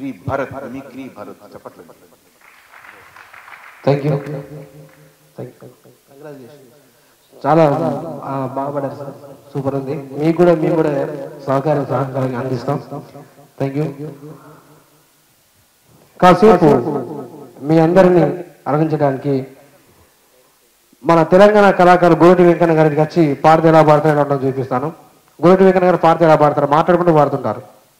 Mimicry Bharat mimicry Bharat చెప్పట్లేదు thank you చాలా ఆ, బాగా పడారు సార్ సూపర్ ఉంది మీకు కూడా మేము కూడా సహకారం సహకారం అందిస్తాం థ్యాంక్ యూ కాసేపు మీ అందరిని అలగించడానికి మన తెలంగాణ కళాకారు గోరటి వెంకన్న గారికి వచ్చి పాడితే ఎలా పాడతారో అంటే చూపిస్తాను గోరటి వెంకన్న గారు పాడితే ఎలా పాడతారు మాట్లాడుకుంటూ పాడుతుంటారు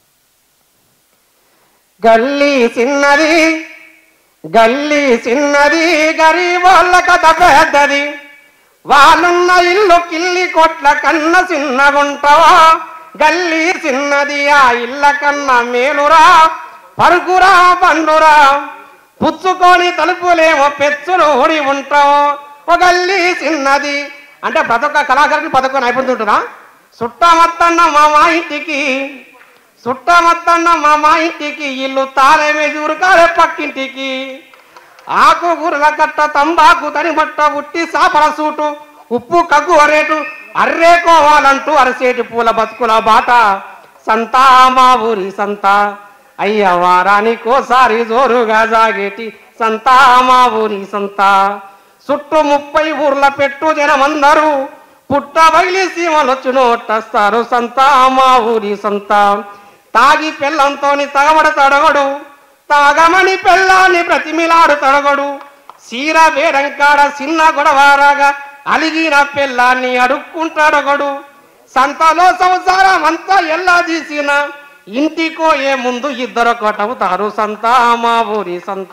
గల్లీ చిన్నది గల్లీ చిన్నది గరీబోళ్ళ కథ పెద్దది వాళ్ళున్న ఇల్లు కిల్లి కొట్ల కన్న చిన్నగుంటవా గల్లీ చిన్నది ఆ ఇళ్ళ కన్న మేలురా పరుగురా బండురా పుచ్చుకొని తలుపులేమో పెచ్చులు ఊడి ఉంటావు ఓ గల్లీ చిన్నది అంటే ప్రతి ఒక్క కళాకారుని ప్రతి ఒక్క నైపుణ్యం ఉంటుందా చుట్టమత్తన్న మా మా ఇంటికి చుట్టమత్తన్న మా మా ఇంటికి ఇల్లు తాళమే చూరుకాలే పక్కింటికి ఆకు కూరల కట్ట తంబాకు తడిమట్ట ఉట్టి సాపల సూటు ఉప్పు కగ్గు అరేటు అర్రేకోవాలంటూ అరసేటి పూల బతుకుల బాట సంతా మా ఊరి సంత అయ్య వారానికోసారి జోరుగా జాగేటి సంతా మా ఊరి సంత చుట్టూ ముప్పై ఊర్ల పెట్టు జనమందరూ పుట్ట బయలి సీమలొచ్చు నోట్టస్తారు సంత మా ఊరి సంత తాగి పిల్లంతోని తగబడ తడగడు తాగమని పెళ్ళాన్ని ప్రతిమిలాడు తడగడు సీర వేరంకాడ చిన్న గొడవారాగా అలిగిన పిల్లాన్ని అడుక్కుంటాడొకడు సంతలో సంసారం అంతా ఎల్లా తీసిన ఇంటికో ఏ ముందు ఇద్దరు కొట్టవుతారు సంత మా ఊరి సంత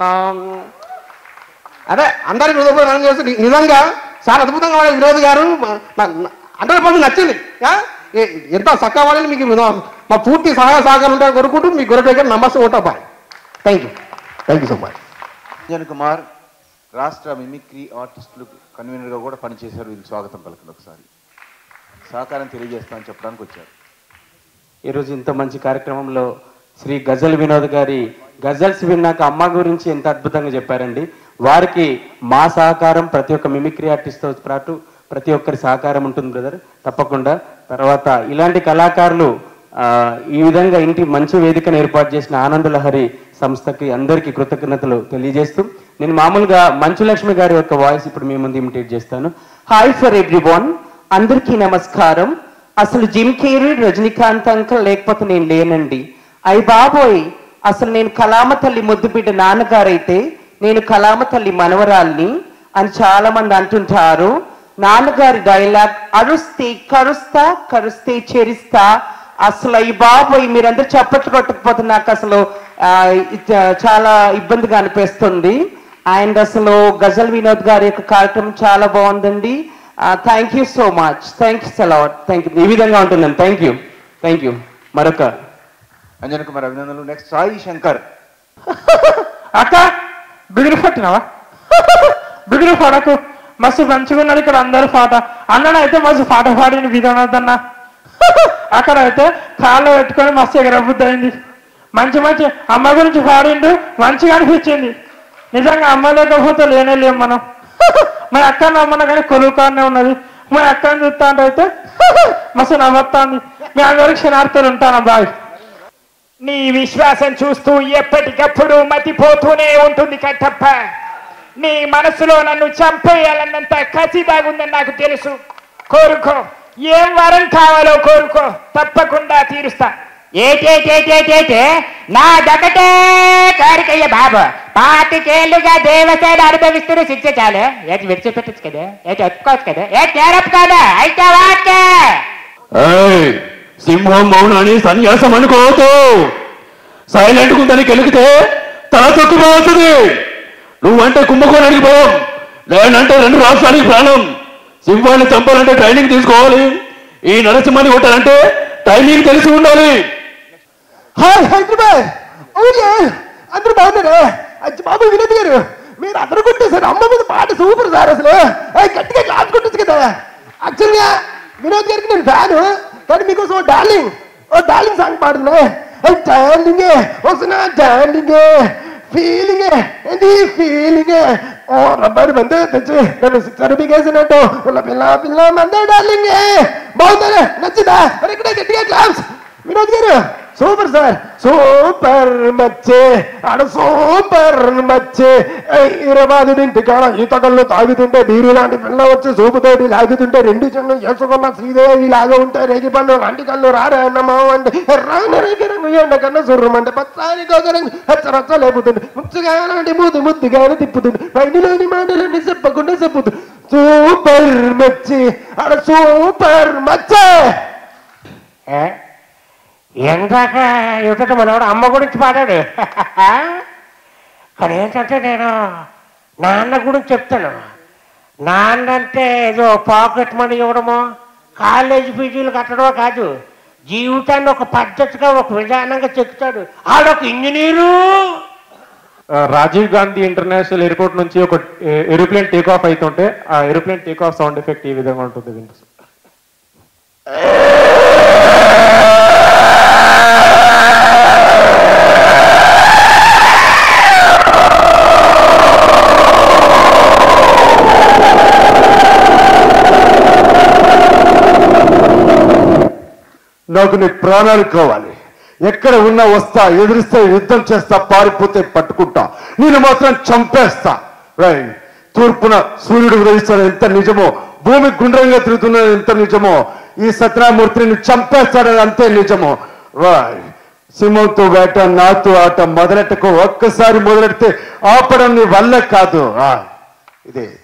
అదే అందరికి హృదయపూర్వక రన్ చేసి ని- నిజంగా చాలా అద్భుతంగా వాడే వినోద్ గారు హండ్రెడ్ పర్సెంట్ నచ్చింది ఆ? ఏ- ఎంత చక్కగా వాడని మీకు వినో- మా పూర్తి సహాయ సహకారం ఉంటాయని కోరుకుంటూ మీ గొర్రె దగ్గర నమస్తే ఉంటా bye thank you thank you so much Anjan Kumar రాష్ట్ర మిమిక్రీ ఆర్టిస్టులు కన్వీనర్గా కూడా పనిచేశారు వీళ్ళు స్వాగతం పలకండి ఒకసారి సహకారం తెలియజేస్తామని చెప్పడానికి వచ్చారు ఈరోజు ఇంత మంచి కార్యక్రమంలో శ్రీ గజల్ వినోద్ గారి గజల్స్ విన్నాక అమ్మ గురించి ఎంత అద్భుతంగా చెప్పారండి వారికి మా సహకారం ప్రతి ఒక్క మిమిక్రీ ఆర్టిస్ట్తో పాటు ప్రతి ఒక్కరి సహకారం ఉంటుంది బ్రదర్ తప్పకుండా తర్వాత ఇలాంటి కళాకారులు ఆ, ఈ విధంగా ఇంటి మంచి వేదికను ఏర్పాటు చేసిన ఆనందలహరి సంస్థకి అందరికీ కృతజ్ఞతలు తెలియజేస్తూ నేను మామూలుగా మంచు లక్ష్మి గారి యొక్క వాయిస్ ఇప్పుడు మీ ముందు ఇమిటేట్ చేస్తాను హాయ్ ఫర్ ఎవ్రీ అందరికీ నమస్కారం అసలు జిమ్ కేరీ రజనీకాంత్ అంకల్ లేకపోతే నేను లేనండి అయ్య బాబోయ్ అసలు నేను కలామ తల్లి ముద్దు బిడ్డ నాన్నగారైతే నేను కలామ తల్లి మనవరాల్ని అని చాలా మంది అంటుంటారు నాన్నగారి డైలాగ్ అరుస్తే కరుస్తా కరుస్తే చెరిస్తా అసలు అయ్యి బాబోయ్ మీరందరూ చప్పట్లు కొట్టకపోతే నాకు అసలు ఆ, ఇది చాలా ఇబ్బందిగా అనిపిస్తుంది అండ్ అసలు గజల్ వినోద్ గారి యొక్క కార్యక్రమం చాలా బాగుందండి thank you so much thank you సలాట్ థ్యాంక్ యూ ఈ విధంగా ఉంటుందండి థ్యాంక్ యూ థ్యాంక్ యూ మరొక అంజన్ కుమార్ అభినందనలు నెక్స్ట్ సాయి శంకర్ అక్క బిగురు పట్టినావా బిగురు పడకు మస్తు మంచిగా ఉన్నారు ఇక్కడ అందరు పాట అన్ననైతే మస్తు పాట పాడిన విధానదన్న అక్కడ అయితే కాళ్ళు పెట్టుకొని మస్తు ఎగరబుద్ధి అయింది మంచి మంచి అమ్మ గురించి పాడిండు మంచిగా అనిపించింది నిజంగా అమ్మ లేకపోతే లేనే లేం మనం మా అక్క నమ్మన కానీ కొలువుకానే ఉన్నది మా అక్కని చూస్తా అంటే అయితే మస్తు నవ్వుతాంది మీ అందరికి క్షణార్థులు ఉంటాను బాయ్ నీ విశ్వాసం చూస్తూ ఎప్పటికప్పుడు మతిపోతూనే ఉంటుంది కట్టప్ప నీ మనసులో నన్ను చంపేయాలన్నంత కసి దాగుందని నాకు తెలుసు కోరుకో ఏం వరం కావాలో కోరుకో తప్పకుండా తీరుస్తా ఏటేటేటేటేటే నా దొకటే కోరికయ్య బాబు పాతికేళ్లుగా దేవసేన అనుభవిస్తున్న శిక్ష చాలు ఏటి విడిచిపెట్టచ్చు కదా ఏటి ఒప్పుకోవచ్చు కదా ఏ తేరపు కదా అయితే వాటే ఏయ్, సింహం మౌనాన్ని సన్యాసం అనుకోవద్దు సైలెంట్ ఉందని కెలికితే తల తొక్కుపోతుంది నువ్వంటే కుంభకోణానికి పోం లేనంటే రెండు రాష్ట్రానికి ప్రాణం సింహాన్ని చంపాలంటే ట్రైనింగ్ తీసుకోవాలి ఈ నరసింహాన్ని కొట్టాలంటే టైమింగ్ తెలిసి ఉండాలి హాయ్ హైదరాబాద్ అవునే అందరూ బాగున్నారా అచ్చి బాబు వినోద్ గారు మీరు అందరూ కొట్టేశారు అమ్మ మీద పాట సూపర్ సార్ అసలు ఏయ్, గట్టిగా క్లాస్ కొట్టచ్చు కదా యాక్చువల్గా వినోద్ గారికి నేను ఫ్యాను కానీ మీకోసం oh darling oh darling song పాడుతున్నా డార్లింగ్ వస్తున్నా డార్లింగ్ ఫీలింగ్ ఏంటి ఫీలింగ్ ఓ రబ్బర్ మందే తెచ్చి నన్ను సిక్సర్ బిగేసినట్టు పిల్ల పిల్ల పిల్ల మందే డార్లింగ్ బాగుందా నచ్చిందా మరి ఇక్కడ గట్టిగా క్లాస్ వినోద్ గారు సూపర్ సార్ సూపర్ మచ్చే ఆడ సూపర్ మచ్చే ఈరబాదు ఇంటి కాడ ఈతకల్లో తాగుతుంటే బీరు లాంటి పిల్ల వచ్చి సూపుతోటి లాగుతుంటే రెండు చెన్ను చేసుకున్న శ్రీదేవి లాగా ఉంటే రేగి పండు లాంటి కళ్ళు రారా అన్నమా అంటే ఎర్రని రేగి రంగు ఎండ కన్నా సుర్రమంటే పచ్చానికి ఒక రంగు హచ్చ రచ్చ లేపుతుంది ముచ్చుగా లాంటి మూతి ముద్దుగానే తిప్పుతుంది బయటలోని మాటలన్నీ చెప్పకుండా చెప్పుతుంది సూపర్ మచ్చి ఆడ సూపర్ మచ్చే ఎందాక ఎదుట మనవాడు అమ్మ గురించి పాడాడు కానీ ఏంటంటే నేను నాన్న గురించి చెప్తాను నాన్న అంటే ఏదో పాకెట్ మనీ ఇవ్వడమో కాలేజ్ ఫీజులు కట్టడమో కాదు జీవితాన్ని ఒక పద్ధతిగా ఒక విధానంగా చెప్తాడు ఆడొక engineer Rajiv Gandhi international airport నుంచి ఒక ఏరోప్లేన్ టేక్ ఆఫ్ అవుతుంటే ఆ aeroplane take off sound effect ఈ విధంగా ఉంటుంది వినిపిస్తుంది నాకు నీ ప్రాణాలు కావాలి ఎక్కడ ఉన్నా వస్తా ఎదిరిస్తే యుద్ధం చేస్తా పారిపోతే పట్టుకుంటా నేను మాత్రం చంపేస్తా రై తూర్పున సూర్యుడు ఉదయిస్తాడు ఎంత నిజమో భూమి గుండ్రంగా తిరుగుతున్నది ఎంత నిజమో ఈ సత్యనామూర్తిని చంపేస్తాడని అంతే నిజమో రాయ్ సింహంతో వేట నాతో ఆట మొదలెట్టకు ఒక్కసారి మొదలెడితే ఆపడం నీ వల్ల కాదు ఆ, ఇదే